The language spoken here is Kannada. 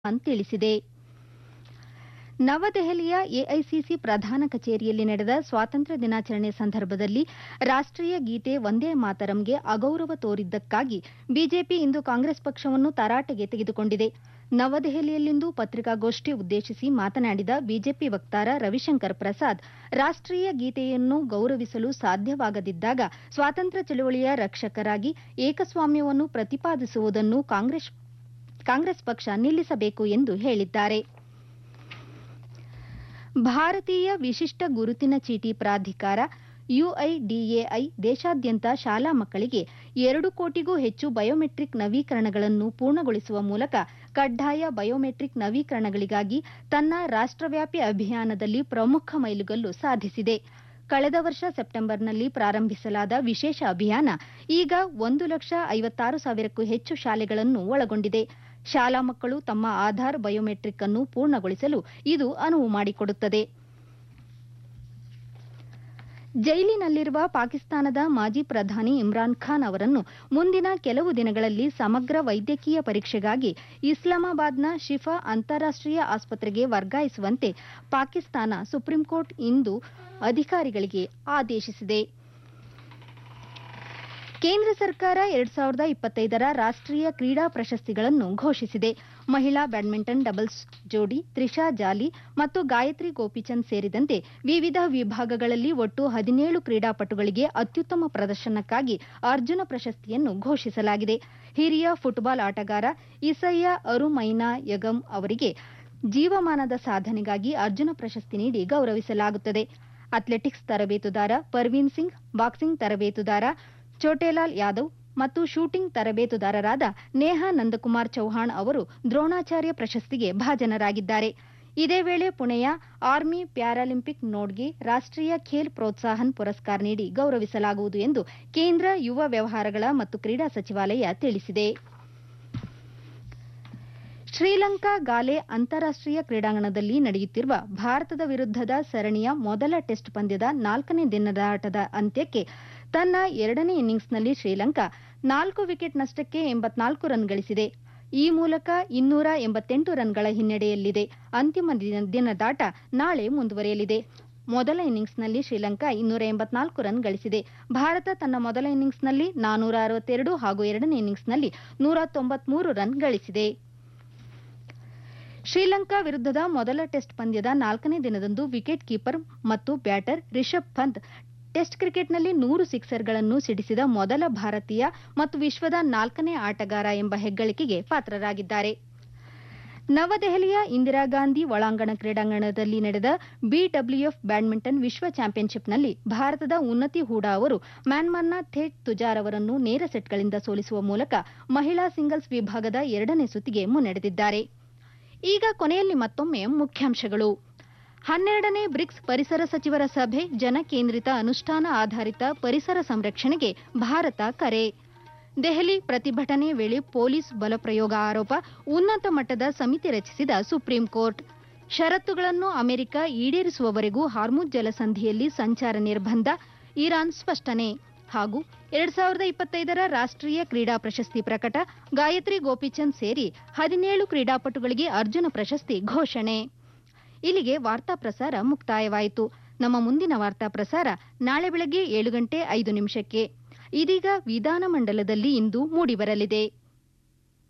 ಪಾಕಿಸ್ತಾನ್ ತಿಳಿಸಿದೆ ನವದೆಹಲಿಯ ಎಐಸಿಸಿ ಪ್ರಧಾನ ಕಚೇರಿಯಲ್ಲಿ ನಡೆದ ಸ್ವಾತಂತ್ರ್ಯ ದಿನಾಚರಣೆ ಸಂದರ್ಭದಲ್ಲಿ ರಾಷ್ಟೀಯ ಗೀತೆ ವಂದೇ ಮಾತರಂಗೆ ಅಗೌರವ ತೋರಿದ್ದಕ್ಕಾಗಿ ಬಿಜೆಪಿ ಇಂದು ಕಾಂಗ್ರೆಸ್ ಪಕ್ಷವನ್ನು ತರಾಟೆಗೆ ತೆಗೆದುಕೊಂಡಿದೆ ನವದೆಹಲಿಯಲ್ಲಿಂದು ಪತ್ರಿಕಾಗೋಷ್ಠಿ ಉದ್ದೇಶಿಸಿ ಮಾತನಾಡಿದ ಬಿಜೆಪಿ ವಕ್ತಾರ ರವಿಶಂಕರ್ ಪ್ರಸಾದ್ ರಾಷ್ಟೀಯ ಗೀತೆಯನ್ನು ಗೌರವಿಸಲು ಸಾಧ್ಯವಾಗದಿದ್ದಾಗ ಸ್ವಾತಂತ್ರ್ಯ ಚಳವಳಿಯ ರಕ್ಷಕರಾಗಿ ಏಕಸ್ವಾಮ್ಯವನ್ನು ಪ್ರತಿಪಾದಿಸುವುದನ್ನು ಕಾಂಗ್ರೆಸ್ ಪಕ್ಷ ನಿಲ್ಲಿಸಬೇಕು ಎಂದು ಹೇಳಿದ್ದಾರೆ ಭಾರತೀಯ ವಿಶಿಷ್ಟ ಗುರುತಿನ ಚೀಟಿ ಪ್ರಾಧಿಕಾರ ಯುಐಡಿಎಐ ದೇಶಾದ್ಯಂತ ಶಾಲಾ ಮಕ್ಕಳಿಗೆ ಎರಡು ಕೋಟಿಗೂ ಹೆಚ್ಚು ಬಯೋಮೆಟ್ರಿಕ್ ನವೀಕರಣಗಳನ್ನು ಪೂರ್ಣಗೊಳಿಸುವ ಮೂಲಕ ಕಡ್ಡಾಯ ಬಯೋಮೆಟ್ರಿಕ್ ನವೀಕರಣಗಳಿಗಾಗಿ ತನ್ನ ರಾಷ್ಟವ್ಯಾಪಿ ಅಭಿಯಾನದಲ್ಲಿ ಪ್ರಮುಖ ಮೈಲುಗಲ್ಲು ಸಾಧಿಸಿದೆ ಕಳೆದ ವರ್ಷ ಸೆಪ್ಟೆಂಬರ್ನಲ್ಲಿ ಪ್ರಾರಂಭಿಸಲಾದ ವಿಶೇಷ ಅಭಿಯಾನ ಈಗ ಒಂದು ಲಕ್ಷ ಐವತ್ತಾರು ಸಾವಿರಕ್ಕೂ ಹೆಚ್ಚು ಶಾಲೆಗಳನ್ನು ಒಳಗೊಂಡಿದೆ ಶಾಲಾ ಮಕ್ಕಳು ತಮ್ಮ ಆಧಾರ್ ಬಯೋಮೆಟ್ರಿಕ್ ಅನ್ನು ಪೂರ್ಣಗೊಳಿಸಲು ಇದು ಅನುವು ಮಾಡಿಕೊಡುತ್ತದೆ ಜೈಲಿನಲ್ಲಿರುವ ಪಾಕಿಸ್ತಾನದ ಮಾಜಿ ಪ್ರಧಾನಿ ಇಮ್ರಾನ್ ಖಾನ್ ಅವರನ್ನು ಮುಂದಿನ ಕೆಲವು ದಿನಗಳಲ್ಲಿ ಸಮಗ್ರ ವೈದ್ಯಕೀಯ ಪರೀಕ್ಷೆಗಾಗಿ ಇಸ್ಲಾಮಾಬಾದ್ನ ಶಿಫಾ ಅಂತಾರಾಷ್ಟೀಯ ಆಸ್ಪತ್ರೆಗೆ ವರ್ಗಾಯಿಸುವಂತೆ ಪಾಕಿಸ್ತಾನ ಸುಪ್ರೀಂಕೋರ್ಟ್ ಇಂದು ಅಧಿಕಾರಿಗಳಿಗೆ ಆದೇಶಿಸಿದೆ ಕೇಂದ್ರ ಸರ್ಕಾರ ಎರಡ್ ಸಾವಿರದ ಇಪ್ಪತ್ತೈದರ ರಾಷ್ಟೀಯ ಕ್ರೀಡಾ ಪ್ರಶಸ್ತಿಗಳನ್ನು ಘೋಷಿಸಿದೆ ಮಹಿಳಾ ಬ್ಯಾಡ್ಮಿಂಟನ್ ಡಬಲ್ಸ್ ಜೋಡಿ ತ್ರಿಷಾ ಜಾಲಿ ಮತ್ತು ಗಾಯತ್ರಿ ಗೋಪಿಚಂದ್ ಸೇರಿದಂತೆ ವಿವಿಧ ವಿಭಾಗಗಳಲ್ಲಿ ಒಟ್ಟು ಹದಿನೇಳು ಕ್ರೀಡಾಪಟುಗಳಿಗೆ ಅತ್ಯುತ್ತಮ ಪ್ರದರ್ಶನಕ್ಕಾಗಿ ಅರ್ಜುನ ಪ್ರಶಸ್ತಿಯನ್ನು ಘೋಷಿಸಲಾಗಿದೆ ಹಿರಿಯ ಫುಟ್ಬಾಲ್ ಆಟಗಾರ ಇಸಯ್ಯ ಅರುಮೈನಾ ಯಗಂ ಅವರಿಗೆ ಜೀವಮಾನದ ಸಾಧನೆಗಾಗಿ ಅರ್ಜುನ ಪ್ರಶಸ್ತಿ ನೀಡಿ ಗೌರವಿಸಲಾಗುತ್ತದೆ ಅಥ್ಲೆಟಿಕ್ಸ್ ತರಬೇತುದಾರ ಪರ್ವೀನ್ ಸಿಂಗ್ ಬಾಕ್ಸಿಂಗ್ ತರಬೇತುದಾರ ಚೋಟೆಲಾಲ್ ಯಾದವ್ ಮತ್ತು ಶೂಟಿಂಗ್ ತರಬೇತುದಾರರಾದ ನೇಹಾ ನಂದಕುಮಾರ್ ಚೌಹಾಣ್ ಅವರು ದ್ರೋಣಾಚಾರ್ಯ ಪ್ರಶಸ್ತಿಗೆ ಭಾಜನರಾಗಿದ್ದಾರೆ ಇದೇ ವೇಳೆ ಪುಣೆಯ ಆರ್ಮಿ ಪ್ಯಾರಾಲಿಂಪಿಕ್ ನೋಡ್ಗೆ ರಾಷ್ಟೀಯ ಖೇಲ್ ಪ್ರೋತ್ಸಾಹನ್ ಪುರಸ್ಕಾರ ನೀಡಿ ಗೌರವಿಸಲಾಗುವುದು ಎಂದು ಕೇಂದ್ರ ಯುವ ವ್ಯವಹಾರಗಳ ಮತ್ತು ಕ್ರೀಡಾ ಸಚಿವಾಲಯ ತಿಳಿಸಿದೆ ಶ್ರೀಲಂಕಾ ಗಾಲೆ ಅಂತಾರಾಷ್ಟೀಯ ಕ್ರೀಡಾಂಗಣದಲ್ಲಿ ನಡೆಯುತ್ತಿರುವ ಭಾರತದ ವಿರುದ್ದದ ಸರಣಿಯ ಮೊದಲ ಟೆಸ್ಟ್ ಪಂದ್ಯದ ನಾಲ್ಕನೇ ದಿನದಾಟದ ಅಂತ್ಯಕ್ಕೆ ತನ್ನ ಎರಡನೇ ಇನ್ನಿಂಗ್ಸ್ನಲ್ಲಿ ಶ್ರೀಲಂಕಾ ನಾಲ್ಕು ವಿಕೆಟ್ ನಷ್ಟಕ್ಕೆ ಎಂಬತ್ನಾಲ್ಕು ರನ್ ಗಳಿಸಿದೆ ಈ ಮೂಲಕ ಇನ್ನೂರ ಎಂಬತ್ತೆಂಟು ರನ್ಗಳ ಹಿನ್ನಡೆಯಲ್ಲಿದೆ ಅಂತಿಮ ದಿನದಾಟ ನಾಳೆ ಮುಂದುವರಿಯಲಿದೆ ಮೊದಲ ಇನ್ನಿಂಗ್ಸ್ನಲ್ಲಿ ಶ್ರೀಲಂಕಾ ಇನ್ನೂರ ಎಂಬತ್ನಾಲ್ಕು ರನ್ ಗಳಿಸಿದೆ ಭಾರತ ತನ್ನ ಮೊದಲ ಇನ್ನಿಂಗ್ಸ್ನಲ್ಲಿ ನಾನೂರ ಅರವತ್ತೆರಡು ಹಾಗೂ ಎರಡನೇ ಇನ್ನಿಂಗ್ಸ್ನಲ್ಲಿ ನೂರ ತೊಂಬತ್ಮೂರು ರನ್ ಗಳಿಸಿದೆ ಶ್ರೀಲಂಕಾ ವಿರುದ್ದದ ಮೊದಲ ಟೆಸ್ಟ್ ಪಂದ್ಯದ ನಾಲ್ಕನೇ ದಿನದಂದು ವಿಕೆಟ್ ಕೀಪರ್ ಮತ್ತು ಬ್ಯಾಟರ್ ರಿಷಬ್ ಪಂತ್ ಟೆಸ್ಟ್ ಕ್ರಿಕೆಟ್ನಲ್ಲಿ ನೂರು ಸಿಕ್ಸರ್ಗಳನ್ನು ಸಿಡಿಸಿದ ಮೊದಲ ಭಾರತೀಯ ಮತ್ತು ವಿಶ್ವದ ನಾಲ್ಕನೇ ಆಟಗಾರ ಎಂಬ ಹೆಗ್ಗಳಿಕೆಗೆ ಪಾತ್ರರಾಗಿದ್ದಾರೆ ನವದೆಹಲಿಯ ಇಂದಿರಾಗಾಂಧಿ ಒಳಾಂಗಣ ಕ್ರೀಡಾಂಗಣದಲ್ಲಿ ನಡೆದ ಬಿಡಬ್ಲ್ಯೂಎಫ್ ಬ್ಯಾಡ್ಮಿಂಟನ್ ವಿಶ್ವ ಚಾಂಪಿಯನ್ಶಿಪ್ನಲ್ಲಿ ಭಾರತದ ಉನ್ನತಿ ಹೂಡಾ ಅವರು ಮ್ಯಾನ್ಮಾರ್ನ ಥೇಟ್ ತುಜಾರ್ ಅವರನ್ನು ನೇರ ಸೆಟ್ಗಳಿಂದ ಸೋಲಿಸುವ ಮೂಲಕ ಮಹಿಳಾ ಸಿಂಗಲ್ಸ್ ವಿಭಾಗದ ಎರಡನೇ ಸುತ್ತಿಗೆ ಮುನ್ನಡೆದಿದ್ದಾರೆ ಈಗ ಕೊನೆಯಲ್ಲಿ ಮತ್ತೊಮ್ಮೆ ಮುಖ್ಯಾಂಶಗಳು ಹನ್ನೆರಡನೇ ಬ್ರಿಕ್ಸ್ ಪರಿಸರ ಸಚಿವರ ಸಭೆ ಜನಕೇಂದ್ರಿತ ಅನುಷ್ಠಾನ ಆಧಾರಿತ ಪರಿಸರ ಸಂರಕ್ಷಣೆಗೆ ಭಾರತ ಕರೆ ದೆಹಲಿ ಪ್ರತಿಭಟನೆ ವೇಳೆ ಪೊಲೀಸ್ ಬಲಪ್ರಯೋಗ ಆರೋಪ ಉನ್ನತ ಮಟ್ಟದ ಸಮಿತಿ ರಚಿಸಿದ ಸುಪ್ರೀಂ ಕೋರ್ಟ್ ಷರತ್ತುಗಳನ್ನು ಅಮೆರಿಕ ಈಡೇರಿಸುವವರೆಗೂ ಹಾರ್ಮುಜ್ ಜಲಸಂಧಿಯಲ್ಲಿ ಸಂಚಾರ ನಿರ್ಬಂಧ ಇರಾನ್ ಸ್ಪಷ್ಟನೆ ಹಾಗೂ ಎರಡ್ ಸಾವಿರದ ಇಪ್ಪತ್ತೈದರ ರಾಷ್ಟೀಯ ಕ್ರೀಡಾ ಪ್ರಶಸ್ತಿ ಪ್ರಕಟ ಗಾಯತ್ರಿ ಗೋಪಿಚಂದ್ ಸೇರಿ ಹದಿನೇಳು ಕ್ರೀಡಾಪಟುಗಳಿಗೆ ಅರ್ಜುನ ಪ್ರಶಸ್ತಿ ಘೋಷಣೆ ಇಲ್ಲಿಗೆ ವಾರ್ತಾ ಪ್ರಸಾರ ಮುಕ್ತಾಯವಾಯಿತು ನಮ್ಮ ಮುಂದಿನ ವಾರ್ತಾ ಪ್ರಸಾರ ನಾಳೆ ಬೆಳಗ್ಗೆ ಏಳು ಗಂಟೆ ಐದು ನಿಮಿಷಕ್ಕೆ ಇದೀಗ ವಿಧಾನಮಂಡಲದಲ್ಲಿ ಇಂದು ಮೂಡಿಬರಲಿದೆ